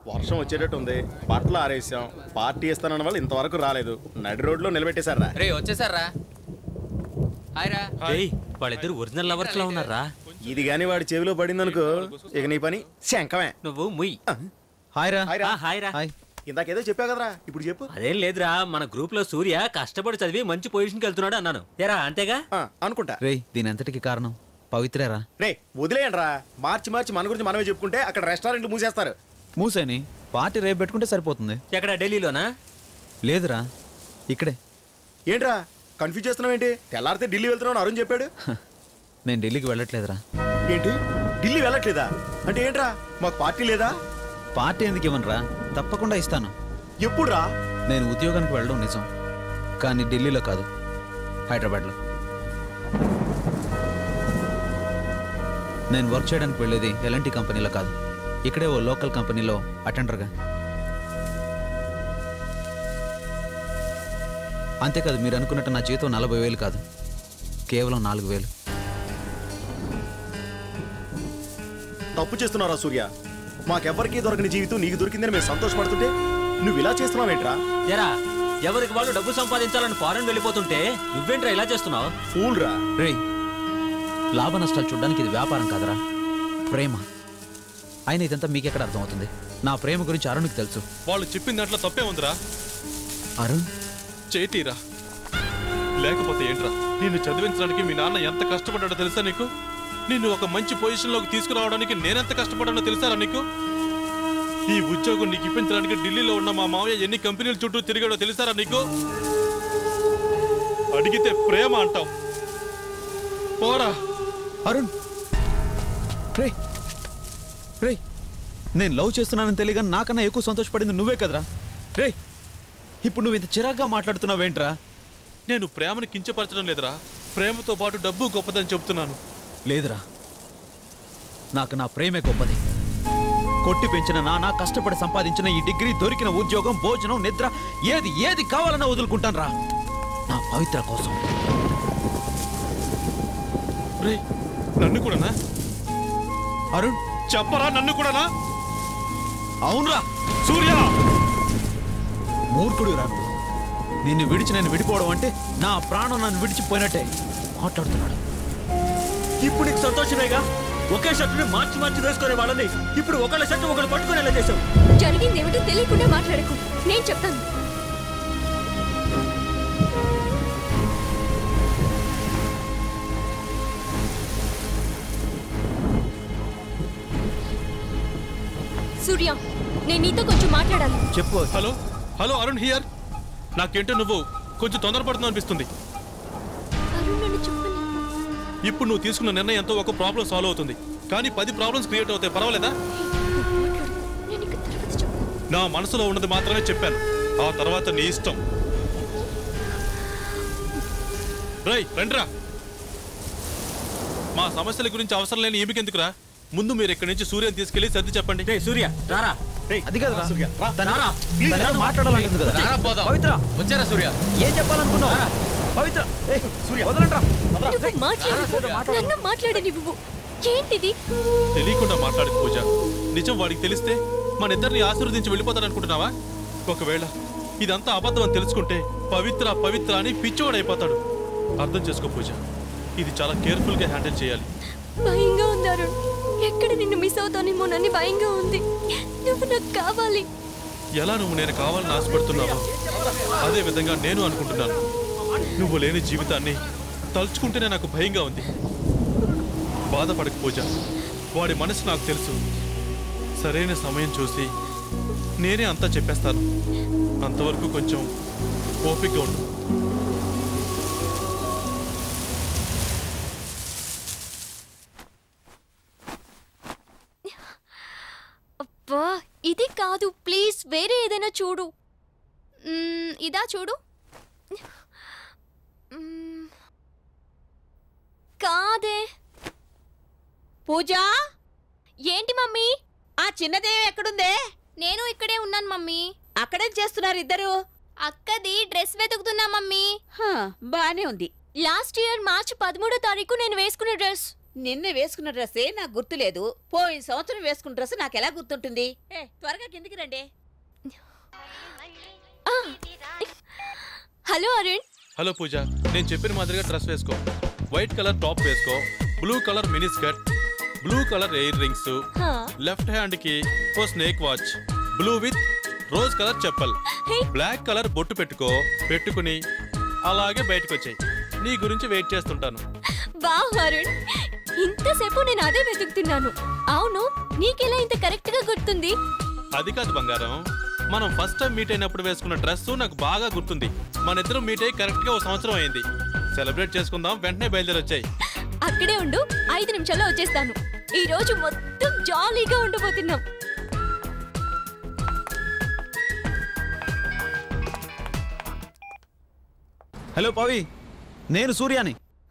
వర్షం వచ్చేటట్టు ఉంది బట్టలు ఆరేసాం పార్టీ ఇస్తానన్న వాళ్ళు ఇంతవరకు రాలేదు నడి రోడ్లో నిలబెట్టేశారా రే వచ్చేసారా హాయ్ రా ఏయ్ వాళ్ళిద్దరు ఒరిజినల్ లవర్స్ లా ఉన్నారా ఇది గాని వాడి చెవిలో పడిందనుకో ఇక నీ పని శంఖమే నువ్వు ముయ్ హాయ్ రా హాయ్ రా. ఆ, హాయ్ రా హాయ్ ఇందాకేదో చెప్పావు కదరా ఇప్పుడు చెప్పు అదేం లేదురా మన గ్రూప్ లో సూర్య కష్టపడి చదివి మంచి పొజిషన్ కి వెళ్తున్నాడు అన్నాను ఏరా అంతేగా ఆ, అనుకుంటా రేయ్ దీని అంతటికి కారణం పవిత్రేరా రే వదిలేయండి రా మార్చి మార్చి మన గురించి మనమే చెప్పుకుంటే అక్కడ రెస్టారెంట్లు మూసేస్తారు మూసేని పార్టీ రేపు పెట్టుకుంటే సరిపోతుంది ఎక్కడ ఢిల్లీలోనా లేదురా ఇక్కడే ఏంట్రా కన్ఫ్యూజ్ చేస్తున్నావు ఏంటి తెల్లారితే ఢిల్లీ వెళ్తున్నావు అరుణ్ చెప్పాడు హ, నేను ఢిల్లీకి వెళ్ళట్లేదురా ఏంటి ఢిల్లీ వెళ్ళట్లేదా అంటే ఏంట్రా మాకు పార్టీ లేదా పార్టీ ఎందుకు ఇవ్వనురా తప్పకుండా ఇస్తాను ఎప్పుడురా నేను ఉద్యోగానికి వెళ్ళడం నిజం కానీ ఢిల్లీలో కాదు హైదరాబాద్లో నేను వర్క్ చేయడానికి వెళ్ళేది ఎలాంటి కంపెనీలో కాదు ఇక్కడే ఓ లోకల్ కంపెనీలో అటెండర్గా అంతేకాదు మీరు అనుకున్నట్టు నా జీతం నలభై వేలు కాదు కేవలం నాలుగు వేలు తప్పు చేస్తున్నారా సూర్య మాకెవ్వరికీ దొరకని జీవితం నీకు దొరికిందని మేము సంతోషపడుతుంటే నువ్వు ఇలా చేస్తున్నావేంట్రా ఎరా ఎవరికి వాళ్ళు డబ్బు సంపాదించాలని ఫారెన్ వెళ్ళిపోతుంటే నువ్వేంట్రా ఇలా చేస్తున్నావు ఫూల్ రా రేయ్ లాభ నష్టాలు చూడడానికి ఇది వ్యాపారం కాదురా ప్రేమ అయినా ఇదంతా మీకెక్కడ అర్థమవుతుంది నా ప్రేమ గురించి అరుణ్కి తెలుసు వాళ్ళు చెప్పిన దాంట్లో తప్పే ఉందిరా అరుణ్ చేతిరా లేకపోతే ఏంట్రా నిన్ను చదివించడానికి మీ నాన్న ఎంత కష్టపడ్డాడో తెలుసా నీకు నిన్ను ఒక మంచి పొజిషన్లోకి తీసుకురావడానికి నేనెంత కష్టపడ్డానో తెలుసారా నీకు ఈ ఉద్యోగం నీకు ఇప్పించడానికి ఢిల్లీలో ఉన్న మా మావయ్య ఎన్ని కంపెనీల చుట్టూ తిరిగాడో తెలుసారా నీకు అడిగితే ప్రేమ అంటావు పోరా అరుణ్ రే రే నేను లవ్ చేస్తున్నానని తెలియగా నాకన్నా ఎక్కువ సంతోషపడింది నువ్వే కదరా రే ఇప్పుడు నువ్వు ఇంత చిరాగ్గా మాట్లాడుతున్నావేంట్రా నేను ప్రేమను కించపరచడం లేదురా ప్రేమతో పాటు డబ్బు గొప్పదని చెప్తున్నాను లేదురా నాకు నా ప్రేమే గొప్పది కొట్టి పెంచిన నాన్న కష్టపడి సంపాదించిన ఈ డిగ్రీ దొరికిన ఉద్యోగం భోజనం నిద్ర ఏది ఏది కావాలన్నా వదులుకుంటాను రా నా పవిత్ర కోసం రేయ్ నన్ను కూడానా అరుణ్ చెప్పరా నన్ను కూడానా అవునురా సూర్య మూర్ఖుడు రా నువ్వు. నిన్ను విడిచి నేను విడిపోవడం అంటే నా ప్రాణం నన్ను విడిచిపోయినట్టే మాట్లాడుతున్నాడు ఇప్పుడు నీకు సంతోషమేగా ఒకే షర్టుని మార్చి మార్చి వేసుకునే వాళ్ళని ఇప్పుడు ఒకళ్ళ షర్టు ఒకళ్ళు పట్టుకుని ఎలా చేసావు జరిగింది ఏమిటో తెలియకుండా మాట్లాడకు నేను చెప్తాను సూర్య నేను నీతో కొంచెం మాట్లాడాలి చెప్పు హలో హలో అరుణ్ హియర్ నాకేంటో నువ్వు కొంచెం తొందరపడుతున్నావు అనిపిస్తుంది అరుణ్ నన్ను చెప్పని ఇప్పుడు నువ్వు తీసుకున్న నిర్ణయంతో ఒక ప్రాబ్లం సాల్వ్ అవుతుంది కానీ పది ప్రాబ్లమ్స్ క్రియేట్ అవుతాయి పర్వాలేదా మాట్లాడు నేను ఇక తర్వాత చెప్తాను నా మనసులో ఉన్నది మాత్రమే చెప్పాను ఆ తర్వాత నీ ఇష్టం రై రండ్రా మా సమస్యల గురించి అవసరం లేని ఏమికెందుకురా ముందు మీరు ఇక్కడి నుంచి సూర్యని తీసుకెళ్లి సర్ది చెప్పండి రే సూర్య రారా రే అది కదరా సూర్య, రా. తన- రారా. తన ఏదో మాట్లాడాలంటుంది కదా రారా పోదాం. పవిత్ర వచ్చారా సూర్య ఏం చెప్పాలనుకున్నావు పవిత్ర ఏయ్, వదలండ్రా. నువ్వు మాట్లాడు నన్ను మాట్లాడి నువ్వు ఏంటిది తెలియకుండా మాట్లాడి పూజ నిజం వాడికి తెలిస్తే మన ఇద్దరిని ఆశీర్వదించి వెళ్ళిపోతాడనుకుంటున్నావా ఒకవేళ ఇదంతా అబద్ధం అని తెలుసుకుంటే పవిత్ర పవిత్ర అని పిచ్చివాడైపోతాడు అర్థం చేసుకో పూజ ఇది చాలా కేర్ఫుల్ గా హ్యాండిల్ చేయాలి భయంగా ఉంది అరుణ్ ఎక్కడ నిన్ను మిస్ అవుతానేమోనని భయంగా ఉంది నువ్వు నాకు కావాలి ఎలా నువ్వు నేను కావాలని ఆశపడుతున్నావో అదే విధంగా నేను అనుకుంటున్నాను నువ్వు లేని జీవితాన్ని తలుచుకుంటేనే నాకు భయంగా ఉంది బాధపడక పూజ వాడి మనసు నాకు తెలుసు సరైన సమయం చూసి నేనే అంతా చెప్పేస్తాను అంతవరకు కొంచెం ఓపికగా ఉండు అబ్బా ఇది కాదు ప్లీజ్ వేరే ఏదైనా చూడు మ్మ్, ఇదా చూడు మ్మ్, కాదే పూజ ఏంటి మమ్మీ ఆ చిన్నదేవి ఎక్కడుందే నేను ఇక్కడే ఉన్నాను మమ్మీ అక్కడేం చేస్తున్నారు ఇద్దరు అక్కది డ్రెస్ వెతుకుతున్నా మమ్మీ హా, బానే ఉంది లాస్ట్ ఇయర్ మార్చి పదమూడో తారీఖు నేను వేసుకునే డ్రెస్ నిన్న వేసుకున్న డ్రెస్సే నాకు గుర్తులేదు పోయిన సంవత్సరం వేసుకున్న డ్రెస్ నాకు ఎలా గుర్తుంటుంది ఏ త్వరగా కిందికి రండి హలో అరుణ్ హలో పూజ నేను చెప్పిన మాదిరిగా డ్రెస్ వేసుకో వైట్ కలర్ టాప్ వేసుకో blue colour mini skirt blue colour ear rings హా. లెఫ్ట్ హ్యాండ్ కి ఓ snake watch blue with rose colour chappal హే. బ్లాక్ కలర్ బొట్టు పెట్టుకో పెట్టుకుని అలాగే బయటకు వచ్చాయి నీ గురించి వెయిట్ చేస్తుంటాను వావ్ అరుణ్ ఇంతసేపు నేను అదే వెతుకుతున్నాను అవును నీకెలా ఇంత కరెక్ట్ గా గుర్తుంది అది కాదు బంగారం మనం ఫస్ట్ టైం మీట్ అయినప్పుడు వేసుకున్న డ్రెస్ నాకు బాగా గుర్తుంది మన ఇద్దరం మీట్ అయ్యి కరెక్ట్ గా ఒక సంవత్సరం అయింది సెలబ్రేట్ చేసుకుందాం వెంటనే బయలుదేరి వచ్చాయి అక్కడే ఉండు ఐదు నిమిషాల్లో వచ్చేస్తాను ఈ రోజు మొత్తం జాలీగా ఉండబోతున్నాం హలో పవి నేను సూర్యాని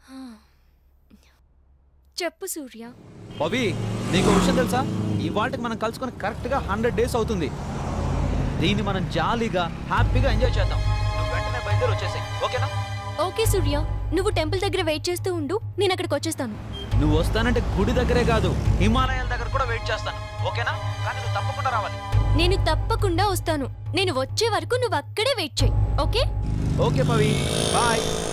చెప్పు సూర్య పవి నీకు ఒక విషయం తెలుసా ఈ వాటికి మనం కలుసుకొని కరెక్ట్గా హండ్రెడ్ డేస్ అవుతుంది దీన్ని మనం జాలీగా హ్యాపీగా ఎంజాయ్ చేద్దాం నువ్వు వెంటనే బయలుదేరి వచ్చేసాయి ఓకేనా ఓకే సూర్య నువ్వు టెంపుల్ దగ్గర వెయిట్ చేస్తూ ఉండు నేను అక్కడికి వచ్చేస్తాను నువ్వు వస్తానంటే గుడి దగ్గరే కాదు హిమాలయాల దగ్గర కూడా వెయిట్ చేస్తాను ఓకేనా కానీ నువ్వు తప్పకుండా రావాలి నేను తప్పకుండా వస్తాను నేను వచ్చే వరకు నువ్వు అక్కడే వెయిట్ చేయి ఓకే ఓకే పవి బాయ్